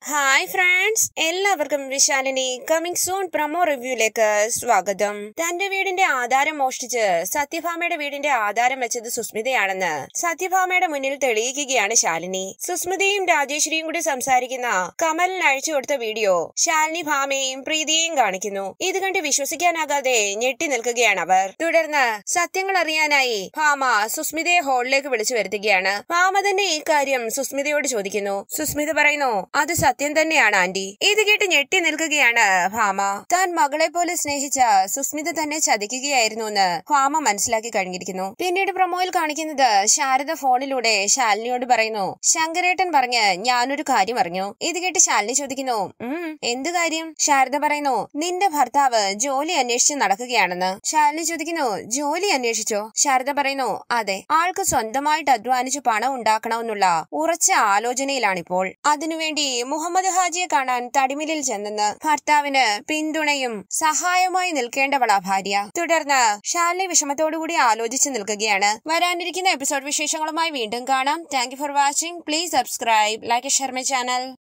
hi friends എല്ലാവർക്കും Vishalini coming soon promo റിവ്യൂലേക്ക് സ്വാഗതം തന്റെ വീടിന്റെ ആധാരം മോഷ്ടിച്ച് സത്യഭാമയുടെ വീടിന്റെ ആധാരം വെച്ചത് സുസ്മിതയാണെന്ന് സത്യഭാമയുടെ മുന്നിൽ തെളിയിക്കുകയാണ് ശാലിനി സുസ്മിതയും രാജേശ്വരിയും കൂടി സംസാരിക്കുന്ന കമലിന് അയച്ചു കൊടുത്ത വീഡിയോ ശാലിനി ഭാമയെയും പ്രീതിയെയും കാണിക്കുന്നു ഇത് കണ്ട് വിശ്വസിക്കാനാകാതെ ഞെട്ടി നിൽക്കുകയാണ് അവർ തുടർന്ന് സത്യങ്ങൾ അറിയാനായി ഭാമ സുസ്മിതയെ ഹാളിലേക്ക് വിളിച്ചു വരുത്തുകയാണ് ഭാമ തന്നെ ഈ കാര്യം സുസ്മിതയോട് ചോദിക്കുന്നു സുസ്മിത പറയുന്നു അത് സത്യം തന്നെയാണ് ആന്റി ഇത് കേട്ട് ഞെട്ടി നിൽക്കുകയാണ് ഭാമ താൻ മകളെ പോലെ സ്നേഹിച്ച സുസ്മിത തന്നെ ചതിക്കുകയായിരുന്നു എന്ന് ഭാമ മനസ്സിലാക്കി കഴിഞ്ഞിരിക്കുന്നു പിന്നീട് പ്രൊമോയിൽ കാണിക്കുന്നത് ശാരദ ഫോണിലൂടെ ശാലിനിയോട് പറയുന്നു ശങ്കരേട്ടൻ പറഞ്ഞ് ഞാനൊരു കാര്യം അറിഞ്ഞു ഇത് കേട്ട് ശാലിനി ചോദിക്കുന്നു ഉം എന്ത് കാര്യം ശാരദ പറയുന്നു നിന്റെ ഭർത്താവ് ജോലി അന്വേഷിച്ച് നടക്കുകയാണെന്ന് ശാലിനി ചോദിക്കുന്നു ജോലി അന്വേഷിച്ചോ ശാരദ പറയുന്നു അതെ ആൾക്ക് സ്വന്തമായിട്ട് അധ്വാനിച്ച് പണം ഉണ്ടാക്കണമെന്നുള്ള ഉറച്ച ആലോചനയിലാണിപ്പോൾ അതിനുവേണ്ടി മുഹമ്മദ് ഹാജിയെ കാണാൻ തടിമിലിൽ ചെന്നെന്ന് ഭർത്താവിന് പിന്തുണയും സഹായമായി നിൽക്കേണ്ടവളാ ഭാര്യ തുടർന്ന് ശാലിനി വിഷമത്തോടുകൂടി ആലോചിച്ച് നിൽക്കുകയാണ് വരാനിരിക്കുന്ന എപ്പിസോഡ് വിശേഷങ്ങളുമായി വീണ്ടും കാണാം thank for watching please subscribe like share my channel